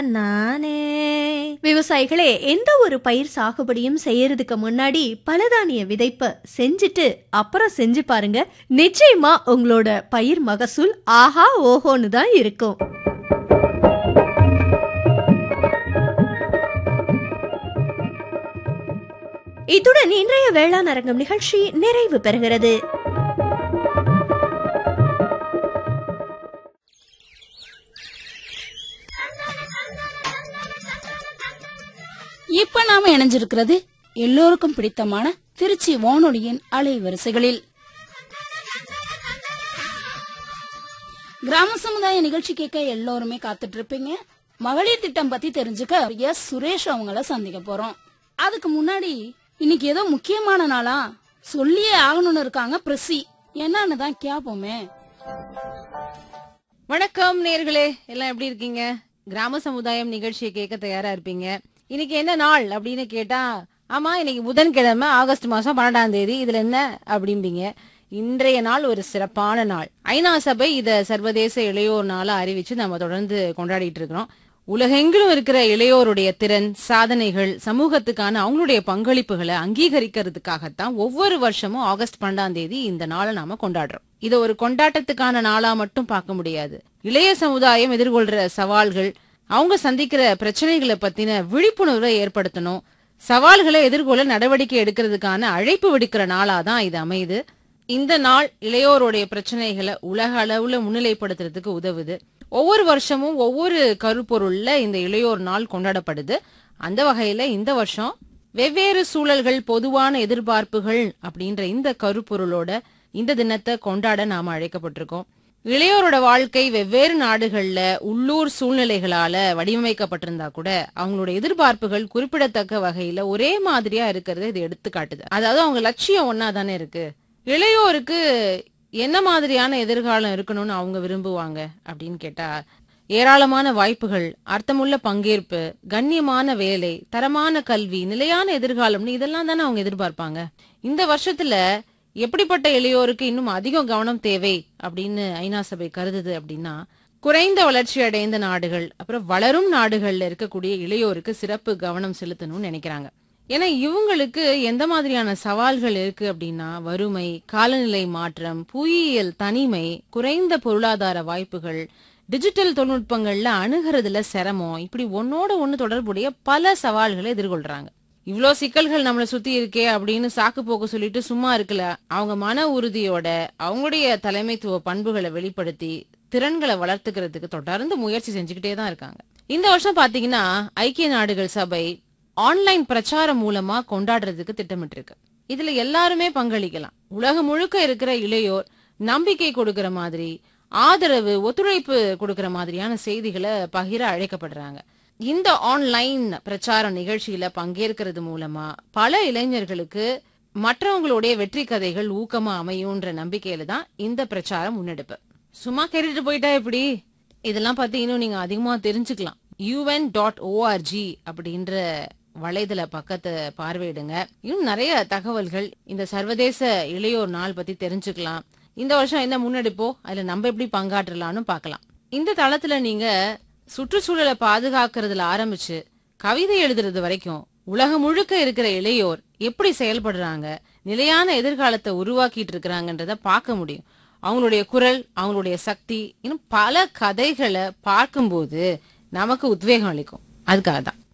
நானே விவசாயிகளே எந்த ஒரு பயிர் சாகுபடியும் செய்யறதுக்கு முன்னாடி பலதானிய விதைப்ப செஞ்சுட்டு அப்புறம் செஞ்சு பாருங்க நிச்சயமா உங்களோட பயிர் மகசூல் ஆஹா ஓஹோன்னு தான் இருக்கும் இத்துடன் இன்றைய வேளாண் அரங்கம் நிகழ்ச்சி நிறைவு பெறுகிறது இப்ப நாம இணைஞ்சிருக்கிறது எல்லோருக்கும் பிடித்தமான திருச்சி வானொலியின் அலைவரிசைகளில் கிராம சமுதாய நிகழ்ச்சி கேட்க எல்லோருமே காத்துட்டு இருப்பீங்க மகளிர் திட்டம் பத்தி தெரிஞ்சுக்க எஸ் சுரேஷ் அவங்கள சந்திக்க போறோம் அதுக்கு முன்னாடி இன்னைக்கு ஏதோ முக்கியமான நாளா சொல்லியே ஆகணும்னு இருக்காங்க பிரசி என்னன்னு தான் கேப்போமே வணக்கம் நேர்களே எல்லாம் எப்படி இருக்கீங்க கிராம சமுதாயம் நிகழ்ச்சியை கேட்க தயாரா இருப்பீங்க இன்னைக்கு என்ன நாள் அப்படின்னு கேட்டா ஆமா இன்னைக்கு புதன்கிழமை ஆகஸ்ட் மாசம் பன்னெண்டாம் தேதி இதுல என்ன அப்படிம்பீங்க இன்றைய நாள் ஒரு சிறப்பான நாள் ஐநா சபை இத சர்வதேச இளையோர் நாளா அறிவிச்சு நம்ம தொடர்ந்து கொண்டாடிட்டு இருக்கிறோம் உலகெங்கிலும் இருக்கிற இளையோருடைய திறன் சாதனைகள் சமூகத்துக்கான அவங்களுடைய பங்களிப்புகளை அங்கீகரிக்கிறதுக்காகத்தான் ஒவ்வொரு வருஷமும் ஆகஸ்ட் பன்னெண்டாம் தேதி இந்த நாளை நாம கொண்டாடுறோம் இதை ஒரு கொண்டாட்டத்துக்கான நாளா மட்டும் பார்க்க முடியாது இளைய சமுதாயம் எதிர்கொள்ற சவால்கள் அவங்க சந்திக்கிற பிரச்சனைகளை பத்தின விழிப்புணர்வை ஏற்படுத்தணும் சவால்களை எதிர்கொள்ள நடவடிக்கை எடுக்கிறதுக்கான அழைப்பு விடுக்கிற நாளா தான் இது அமையுது இந்த நாள் இளையோருடைய பிரச்சனைகளை உலக அளவுல முன்னிலைப்படுத்துறதுக்கு உதவுது ஒவ்வொரு வருஷமும் ஒவ்வொரு கருப்பொருள்ல இந்த இளையோர் நாள் கொண்டாடப்படுது அந்த வகையில இந்த வருஷம் வெவ்வேறு சூழல்கள் பொதுவான எதிர்பார்ப்புகள் அப்படின்ற இந்த கருப்பொருளோட இந்த தினத்தை கொண்டாட நாம அழைக்கப்பட்டிருக்கோம் இளையோரோட வாழ்க்கை வெவ்வேறு நாடுகள்ல உள்ளூர் சூழ்நிலைகளால வடிவமைக்கப்பட்டிருந்தா கூட அவங்களோட எதிர்பார்ப்புகள் குறிப்பிடத்தக்க வகையில ஒரே மாதிரியா இருக்கிறது இது எடுத்து காட்டுது அதாவது அவங்க லட்சியம் ஒன்னா தானே இருக்கு இளையோருக்கு என்ன மாதிரியான எதிர்காலம் இருக்கணும்னு அவங்க விரும்புவாங்க அப்படின்னு கேட்டா ஏராளமான வாய்ப்புகள் அர்த்தமுள்ள பங்கேற்பு கண்ணியமான வேலை தரமான கல்வி நிலையான எதிர்காலம்னு இதெல்லாம் தானே அவங்க எதிர்பார்ப்பாங்க இந்த வருஷத்துல எப்படிப்பட்ட இளையோருக்கு இன்னும் அதிகம் கவனம் தேவை அப்படின்னு ஐநா சபை கருதுது அப்படின்னா குறைந்த வளர்ச்சி அடைந்த நாடுகள் அப்புறம் வளரும் நாடுகள்ல இருக்கக்கூடிய இளையோருக்கு சிறப்பு கவனம் செலுத்தணும்னு நினைக்கிறாங்க ஏன்னா இவங்களுக்கு எந்த மாதிரியான சவால்கள் இருக்கு அப்படின்னா வறுமை காலநிலை மாற்றம் புவியியல் தனிமை குறைந்த பொருளாதார வாய்ப்புகள் டிஜிட்டல் தொழில்நுட்பங்கள்ல அணுகிறதுல சிரமம் இப்படி ஒன்னோட ஒண்ணு தொடர்புடைய பல சவால்களை எதிர்கொள்றாங்க இவ்ளோ சிக்கல்கள் நம்மள சுத்தி இருக்கே அப்படின்னு சாக்கு போக்கு சொல்லிட்டு சும்மா இருக்கல அவங்க மன உறுதியோட அவங்களுடைய தலைமைத்துவ பண்புகளை வெளிப்படுத்தி திறன்களை வளர்த்துக்கிறதுக்கு தொடர்ந்து முயற்சி செஞ்சுக்கிட்டே தான் இருக்காங்க இந்த வருஷம் பாத்தீங்கன்னா ஐக்கிய நாடுகள் சபை ஆன்லைன் பிரச்சாரம் மூலமா கொண்டாடுறதுக்கு திட்டமிட்டிருக்கு இதுல எல்லாருமே பங்களிக்கலாம் உலகம் முழுக்க இருக்கிற இளையோர் நம்பிக்கை கொடுக்கிற மாதிரி ஆதரவு ஒத்துழைப்பு கொடுக்கிற மாதிரியான செய்திகளை பகிர அழைக்கப்படுறாங்க இந்த ஆன்லைன் பிரச்சார நிகழ்ச்சியில பங்கேற்கிறது மூலமா பல இளைஞர்களுக்கு மற்றவங்களுடைய வெற்றி கதைகள் ஊக்கமா அமையும்ன்ற நம்பிக்கையில தான் இந்த பிரச்சாரம் முன்னெடுப்பு சும்மா கேட்டுட்டு போயிட்டா எப்படி இதெல்லாம் பத்தி இன்னும் நீங்க அதிகமா தெரிஞ்சுக்கலாம் யூஎன் டாட் ஓஆர்ஜி அப்படின்ற வலைதள பக்கத்தை பார்வையிடுங்க இன்னும் நிறைய தகவல்கள் இந்த சர்வதேச இளையோர் நாள் பத்தி தெரிஞ்சுக்கலாம் இந்த வருஷம் என்ன முன்னெடுப்போ அதுல நம்ம எப்படி பங்காற்றலாம்னு பார்க்கலாம் இந்த தளத்துல நீங்க சுற்றுச்சூழலை பாதுகாக்கிறதுல ஆரம்பிச்சு கவிதை எழுதுறது வரைக்கும் உலகம் முழுக்க இருக்கிற இளையோர் எப்படி செயல்படுறாங்க நிலையான எதிர்காலத்தை உருவாக்கிட்டு இருக்கிறாங்கன்றத பார்க்க முடியும் அவங்களுடைய குரல் அவங்களுடைய சக்தி இன்னும் பல கதைகளை பார்க்கும்போது நமக்கு உத்வேகம் அளிக்கும் அதுக்காக தான்